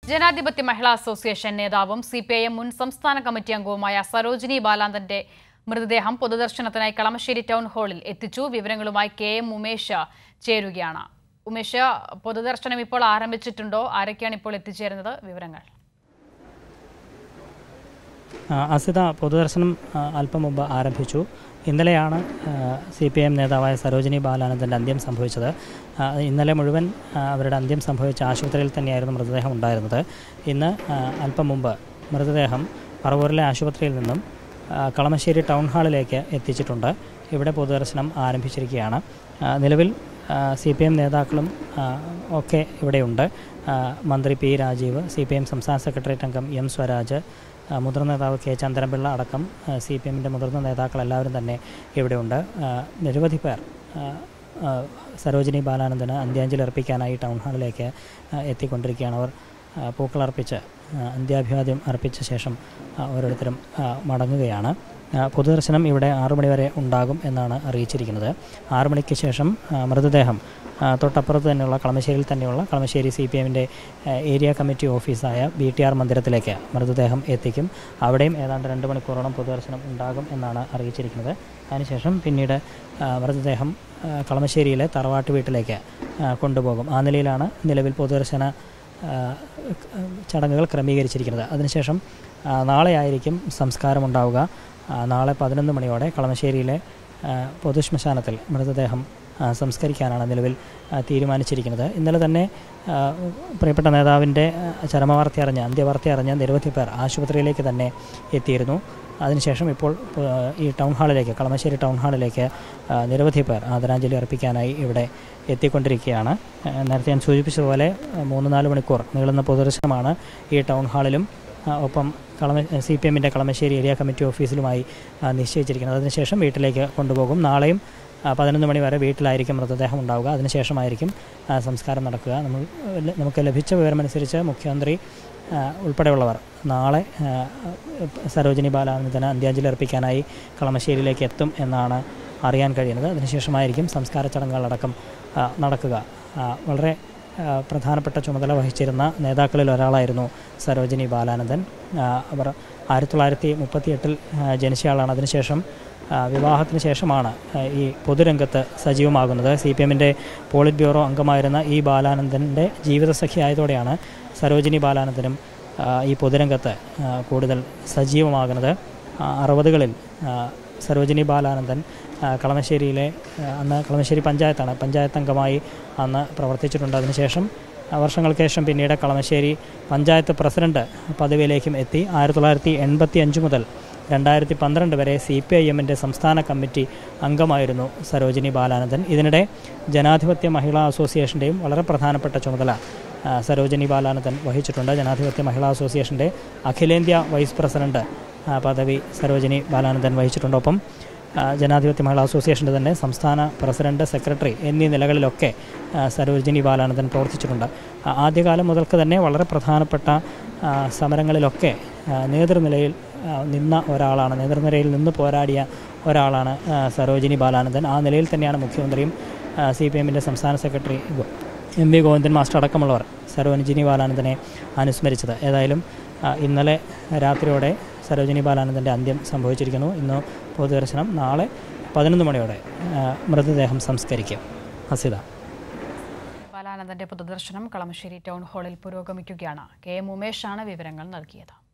ജനാധിപത്യ മഹിളാ അസോസിയേഷൻ നേതാവും C P I M മുൻ സംസ്ഥാന കമ്മിറ്റി അംഗവുമായ സരോജിനി ബാലാന്തന്റെ മൃതദേഹം പൊതുദർശനത്തിനായി കളമശ്ശേരി ടൗൺ ഹാളിൽ എത്തിച്ചു വിവരങ്ങളുമായി കെ എം ഉമേഷ് ചേരുകയാണ് ഉമേഷ് പൊതുദർശനം ഇപ്പോൾ ആരംഭിച്ചിട്ടുണ്ടോ ആരൊക്കെയാണ് ഇപ്പോൾ എത്തിച്ചേരുന്നത് വിവരങ്ങൾ ആ, അസിത പൊതുദർശനം ആ, അല്പം മുമ്പ് ആരംഭിച്ചു ഇന്നലെയാണ് സി പി എം നേതാവായ സരോജിനി ബാലാനന്ദൻ്റെ അന്ത്യം സംഭവിച്ചത് ആ, ഇന്നലെ മുഴുവൻ ആ, അവരുടെ അന്ത്യം സംഭവിച്ച ആശുപത്രിയിൽ തന്നെയായിരുന്നു മൃതദേഹം ഉണ്ടായിരുന്നത് ഇന്ന് ആ, അല്പം മുമ്പ് മൃതദേഹം പറവൂരിലെ ആശുപത്രിയിൽ നിന്നും ആ, കളമശ്ശേരി ടൗൺ ഹാളിലേക്ക് എത്തിച്ചിട്ടുണ്ട് ഇവിടെ പൊതുദർശനം ആരംഭിച്ചിരിക്കുകയാണ് ആ, നിലവിൽ സി പി എം നേതാക്കളും ആ, ഒക്കെ ഇവിടെയുണ്ട് ആ, മന്ത്രി P Rajeev C P M സംസ്ഥാന സെക്രട്ടേറിയറ്റ് അംഗം എം സ്വരാജ് ആ, മുതിർന്ന നേതാവ് കെ ചന്ദ്രൻപിള്ള അടക്കം സി പി എമ്മിൻ്റെ മുതിർന്ന നേതാക്കൾ എല്ലാവരും തന്നെ ഇവിടെയുണ്ട് ആ, നിരവധി പേർ ആ, ആ, സരോജിനി ബാലാനന്ദന് അന്ത്യാഞ്ജലി അർപ്പിക്കാനായി ടൗൺ ഹാളിലേക്ക് ആ, എത്തിക്കൊണ്ടിരിക്കുകയാണ് അവർ ആ, പൂക്കളർപ്പിച്ച് ആ, അന്ത്യാഭിവാദ്യം അർപ്പിച്ച ശേഷം ആ, ഓരോരുത്തരും ആ, മടങ്ങുകയാണ് ആ, പൊതുദർശനം ഇവിടെ ആറു മണിവരെ ഉണ്ടാകും എന്നാണ് അറിയിച്ചിരിക്കുന്നത് ആറു മണിക്ക് ശേഷം ആ, മൃതദേഹം ആ, തൊട്ടപ്പുറത്ത് തന്നെയുള്ള കളമശ്ശേരിയിൽ തന്നെയുള്ള കളമശ്ശേരി സി പി എമ്മിൻ്റെ ഏരിയ കമ്മിറ്റി ഓഫീസായ ബി ടി ആർ മന്ദിരത്തിലേക്ക് മൃതദേഹം എത്തിക്കും അവിടെയും ഏതാണ്ട് രണ്ട് മണിക്കൂറോളം പൊതുദർശനം ഉണ്ടാകും എന്നാണ് അറിയിച്ചിരിക്കുന്നത് അതിനുശേഷം പിന്നീട് ആ, മൃതദേഹം ആ, കളമശ്ശേരിയിലെ തറവാട്ട് വീട്ടിലേക്ക് ആ, കൊണ്ടുപോകും ആ നിലയിലാണ് നിലവിൽ പൊതുദർശന ആ, ചടങ്ങുകൾ ക്രമീകരിച്ചിരിക്കുന്നത് അതിനുശേഷം ആ, നാളെയായിരിക്കും സംസ്കാരം ഉണ്ടാവുക ആ, നാളെ പതിനൊന്ന് മണിയോടെ കളമശ്ശേരിയിലെ ആ, പൊതുശ്മശാനത്തിൽ മൃതദേഹം ആ, സംസ്കരിക്കാനാണ് നിലവിൽ ആ, തീരുമാനിച്ചിരിക്കുന്നത് ഇന്നലെ തന്നെ ആ, പ്രിയപ്പെട്ട നേതാവിൻ്റെ ആ, ചരമവാർത്ത അറിഞ്ഞ് അന്ത്യവാർത്ത അറിഞ്ഞ് നിരവധി പേർ ആശുപത്രിയിലേക്ക് തന്നെ എത്തിയിരുന്നു അതിനുശേഷം ഇപ്പോൾ ആ, ഈ ടൗൺ ഹാളിലേക്ക് കളമശ്ശേരി ടൗൺ ഹാളിലേക്ക് ആ, നിരവധി പേർ ആദരാഞ്ജലി അർപ്പിക്കാനായി ഇവിടെ എത്തിക്കൊണ്ടിരിക്കുകയാണ് ആ, നേരത്തെ ഞാൻ സൂചിപ്പിച്ചതുപോലെ ആ, മൂന്ന് നാല് മണിക്കൂർ നീളുന്ന പൊതുദർശനമാണ് ഈ ടൗൺ ഹാളിലും ആ, ഒപ്പം കളമ സി പി എമ്മിൻ്റെ കളമശ്ശേരി ഏരിയ കമ്മിറ്റി ഓഫീസിലുമായി ആ, നിശ്ചയിച്ചിരിക്കുന്നത് അതിനുശേഷം വീട്ടിലേക്ക് കൊണ്ടുപോകും നാളെയും ആ, പതിനൊന്ന് മണി വരെ വീട്ടിലായിരിക്കും മൃതദേഹം ഉണ്ടാവുക അതിനുശേഷമായിരിക്കും ആ, സംസ്കാരം നടക്കുക നമ്മൾ നമുക്ക് ലഭിച്ച വിവരമനുസരിച്ച് മുഖ്യമന്ത്രി ആ, ഉൾപ്പെടെയുള്ളവർ നാളെ ആ, സരോജിനി ബാലാനന്ദന് അന്ത്യാഞ്ജലി അർപ്പിക്കാനായി കളമശ്ശേരിയിലേക്ക് എത്തും എന്നാണ് അറിയാൻ കഴിയുന്നത് അതിനുശേഷമായിരിക്കും സംസ്കാര ചടങ്ങുകളടക്കം ആ, നടക്കുക ആ, വളരെ ആ, പ്രധാനപ്പെട്ട ചുമതല വഹിച്ചിരുന്ന നേതാക്കളിൽ ഒരാളായിരുന്നു സരോജിനി ബാലാനന്ദൻ ആ, അവർ ആയിരത്തി തൊള്ളായിരത്തി മുപ്പത്തിയെട്ടിൽ ജനിച്ചയാളാണ് അതിനുശേഷം ആ, വിവാഹത്തിന് ശേഷമാണ് ആ, ഈ പൊതുരംഗത്ത് സജീവമാകുന്നത് സി പി എമ്മിൻ്റെ പോളിറ്റ് ബ്യൂറോ അംഗമായിരുന്ന ഈ ബാലാനന്ദൻ്റെ ജീവിതസഖി ആയതോടെയാണ് സരോജിനി ബാലാനന്ദനും ആ, ഈ പൊതുരംഗത്ത് ആ, കൂടുതൽ സജീവമാകുന്നത് ആ, അറുപതുകളിൽ ആ, സരോജിനി ബാലാനന്ദൻ ആ, കളമശ്ശേരിയിലെ ആ, അന്ന് കളമശ്ശേരി പഞ്ചായത്താണ് പഞ്ചായത്ത് അംഗമായി അന്ന് പ്രവർത്തിച്ചിട്ടുണ്ട് അതിനുശേഷം ആ, വർഷങ്ങൾക്ക് ശേഷം പിന്നീട് കളമശ്ശേരി പഞ്ചായത്ത് പ്രസിഡന്റ് പദവിയിലേക്കും എത്തി ആയിരത്തി തൊള്ളായിരത്തി എൺപത്തി അഞ്ച് മുതൽ രണ്ടായിരത്തി പന്ത്രണ്ട് വരെ സി പി ഐ എമ്മിൻ്റെ സംസ്ഥാന കമ്മിറ്റി അംഗമായിരുന്നു സരോജിനി ബാലാനന്ദൻ ഇതിനിടെ ജനാധിപത്യ മഹിളാ അസോസിയേഷൻ്റെയും വളരെ പ്രധാനപ്പെട്ട ചുമതല ആ, സരോജിനി ബാലാനന്ദൻ വഹിച്ചിട്ടുണ്ട് ജനാധിപത്യ മഹിളാ അസോസിയേഷൻ്റെ അഖിലേന്ത്യാ വൈസ് പ്രസിഡന്റ് ആ, പദവി സരോജിനി ബാലാനന്ദൻ വഹിച്ചിട്ടുണ്ട് ഒപ്പം ആ, ജനാധിപത്യ മഹിളാ അസോസിയേഷൻ്റെ തന്നെ സംസ്ഥാന പ്രസിഡന്റ് സെക്രട്ടറി എന്നീ നിലകളിലൊക്കെ ആ, സരോജിനി ബാലാനന്ദൻ പ്രവർത്തിച്ചിട്ടുണ്ട് ആ, ആദ്യകാലം മുതൽക്ക് തന്നെ വളരെ പ്രധാനപ്പെട്ട ആ, സമരങ്ങളിലൊക്കെ ആ, നേതൃനിലയിൽ ആ, നിന്ന ഒരാളാണ് നേതൃനിരയിൽ നിന്ന് പോരാടിയ ഒരാളാണ് ആ, സരോജിനി ബാലാനന്ദൻ ആ നിലയിൽ തന്നെയാണ് മുഖ്യമന്ത്രിയും സി പി എമ്മിൻ്റെ സംസ്ഥാന സെക്രട്ടറി ഗോ- എം വി ഗോവിന്ദൻ മാസ്റ്റർ അടക്കമുള്ളവർ സരോജിനി ബാലാനന്ദനെ അനുസ്മരിച്ചത് ഏതായാലും ആ, ഇന്നലെ രാത്രിയോടെ സരോജിനി ബാലാനന്ദൻ്റെ അന്ത്യം സംഭവിച്ചിരിക്കുന്നു ഇന്ന് പൊതുദർശനം നാളെ പതിനൊന്ന് മണിയോടെ ആ, മൃതദേഹം സംസ്കരിക്കും ഹസിത ബാലാനന്ദന്റെ പൊതുദർശനം കളമശ്ശേരി ടൗൺ ഹാളിൽ പുരോഗമിക്കുകയാണ് കെ എം ഉമേഷാണ് വിവരങ്ങൾ നൽകിയത്